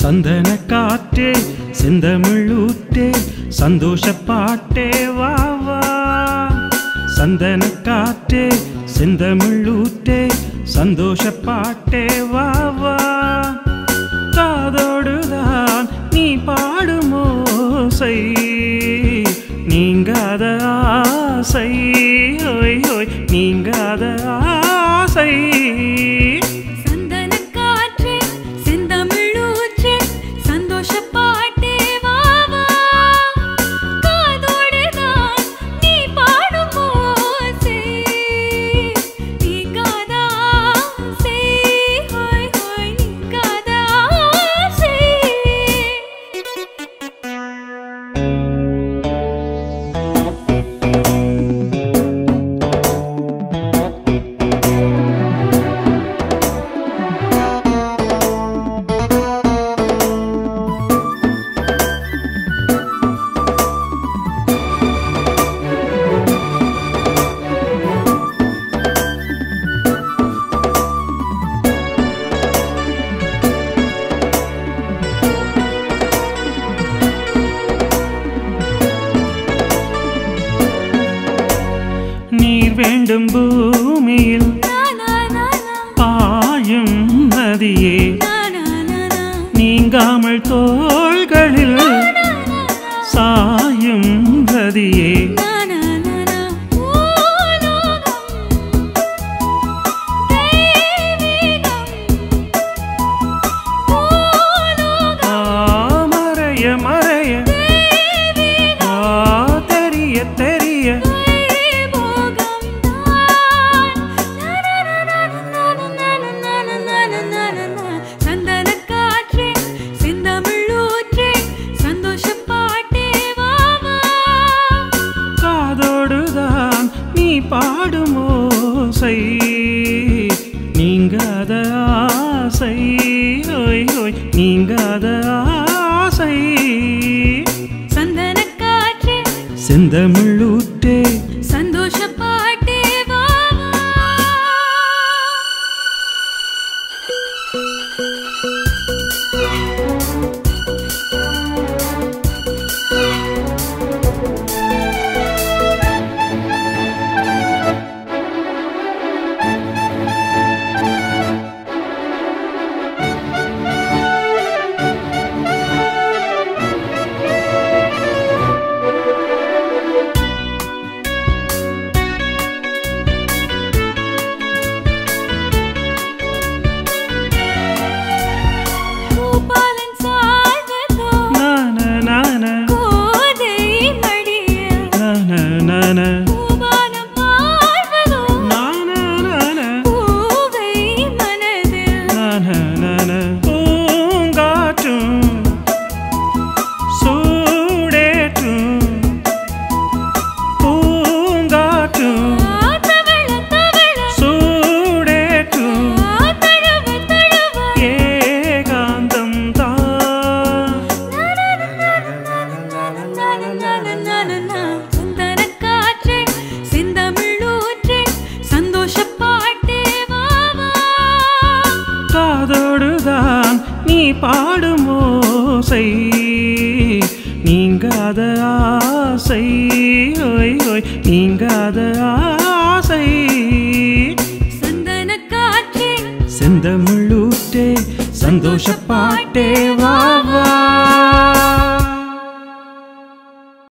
சந்தன காற்றே செந்தமிழூற்றே சந்தோஷ பாட்டே வா வா சந்தன காற்றே செந்தமிழூற்றே சந்தோஷ பாட்டே வா வா காதோடுதான் நீ பாடும் ஓசை நீங்காத ஆசை ஓய் ஓய் நீங்காத ஆசை சந்தன காற்றே செந்தமிழூற்றே சந்தோஷ பாட்டே வா வா காதோடுதான் நீ பாடும் ஓசை நீங்காத ஆசை ஹோய் ஹோய் நீங்காத ஆசை நீர் வேண்டும் பூமியில் பாயும் நதியே நீங்காமல் தோள்களில் சாயும் நதியே ஆ, மறைய மறைய ஆ, தெரிய தெரிய சந்தன காற்றே செந்தமிழூற்றே சந்தோஷ பாட்டே வா வா காதோடுதான் நீ பாடும் ஓசை நீங்காத ஆசை ஓய் ஓய் நீங்காத ஆசை சந்தன காற்றே செந்தமிழூற்றே சந்தோஷ பாட்டே வா வா பூபாலன் சாய்வதோ நான நான கோதை மடியில் நான நான பூபானம் வாழ்வதோ நான நான பூவை மனதில் நான நான பூங்காற்றும் சூடேற்றும் பூங்காற்றும் தவள தவள சூடேற்றும் தழுவ தழுவ ஏகாந்தம் தான் சுந்தர காற்றே செந்தமிழூற்றே சந்தோஷ பாட்டே வா வா காதோடுதான் நீ பாடும் ஓசை நீங்காத ஆசை ஓய் ஓய் நீங்காத ஆசை சந்தன காற்றே செந்தமிழூற்றே சந்தோஷ பாட்டே வா